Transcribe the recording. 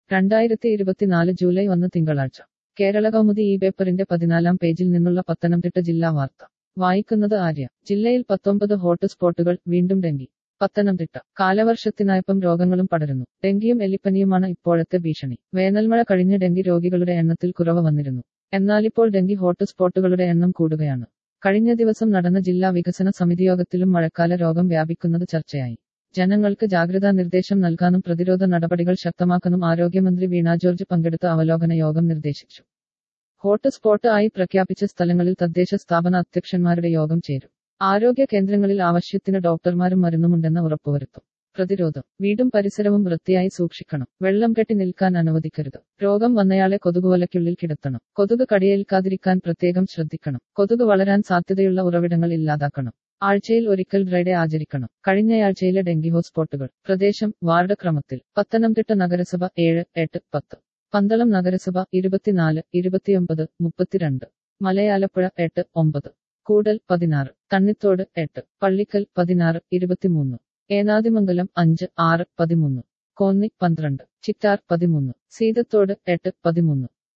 രണ്ടായിരത്തി ഇരുപത്തിനാല് ജൂലൈ ഒന്ന് തിങ്കളാഴ്ച കേരള കൗമുദി ഈ പേപ്പറിന്റെ പതിനാലാം പേജിൽ നിന്നുള്ള പത്തനംതിട്ട ജില്ലാ വാർത്ത വായിക്കുന്നത് ആര്യ ജില്ലയിൽ പത്തൊമ്പത് ഹോട്ട്സ്പോട്ടുകൾ വീണ്ടും ഡെങ്കി പത്തനംതിട്ട കാലവർഷത്തിനായപ്പം രോഗങ്ങളും പടരുന്നു ഡെങ്കിയും എലിപ്പനിയുമാണ് ഇപ്പോഴത്തെ ഭീഷണി വേനൽമഴ കഴിഞ്ഞ് ഡെങ്കി രോഗികളുടെ എണ്ണത്തിൽ കുറവ് വന്നിരുന്നു എന്നാലിപ്പോൾ ഡെങ്കി ഹോട്ട്സ്പോട്ടുകളുടെ എണ്ണം കൂടുകയാണ് കഴിഞ്ഞ ദിവസം നടന്ന ജില്ലാ വികസന സമിതി യോഗത്തിലും മഴക്കാല രോഗം വ്യാപിക്കുന്നത് ചർച്ചയായി ജനങ്ങൾക്ക് ജാഗ്രതാ നിർദ്ദേശം നൽകാനും പ്രതിരോധ നടപടികൾ ശക്തമാക്കാനും ആരോഗ്യമന്ത്രി വീണ ജോർജ് പങ്കെടുത്ത അവലോകന യോഗം നിർദ്ദേശിച്ചു ഹോട്ട്സ്പോട്ട് ആയി പ്രഖ്യാപിച്ച സ്ഥലങ്ങളിൽ തദ്ദേശ സ്ഥാപന അധ്യക്ഷന്മാരുടെ യോഗം ചേരും ആരോഗ്യ കേന്ദ്രങ്ങളിൽ ആവശ്യത്തിന് ഡോക്ടർമാരും മരുന്നുമുണ്ടെന്ന് ഉറപ്പുവരുത്തും പ്രതിരോധം വീടും പരിസരവും വൃത്തിയായി സൂക്ഷിക്കണം വെള്ളം കെട്ടി നിൽക്കാൻ അനുവദിക്കരുത് രോഗം വന്നയാളെ കൊതുകുവലയ്ക്കുള്ളിൽ കിടത്തണം കൊതുക് കടിയേൽക്കാതിരിക്കാൻ പ്രത്യേകം ശ്രദ്ധിക്കണം കൊതുക് വളരാൻ സാധ്യതയുള്ള ഉറവിടങ്ങൾ ഇല്ലാതാക്കണം ആഴ്ചയിൽ ഒരിക്കൽ ഡ്രൈഡേ ആചരിക്കണം കഴിഞ്ഞയാഴ്ചയിലെ ഡെങ്കി ഹോട്ട്സ്പോട്ടുകൾ പ്രദേശം വാർഡ് ക്രമത്തിൽ പത്തനംതിട്ട നഗരസഭ ഏഴ് എട്ട് പത്ത് പന്തളം നഗരസഭ ഇരുപത്തിനാല് ഇരുപത്തിയൊമ്പത് മുപ്പത്തിരണ്ട് മലയാലപ്പുഴ എട്ട് ഒമ്പത് കൂടൽ പതിനാറ് തണ്ണിത്തോട് എട്ട് പള്ളിക്കൽ പതിനാറ് ഇരുപത്തിമൂന്ന് ഏനാദിമംഗലം അഞ്ച് ആറ് പതിമൂന്ന് കോന്നി പന്ത്രണ്ട് ചിറ്റാർ പതിമൂന്ന് സീതത്തോട് എട്ട് പതിമൂന്ന്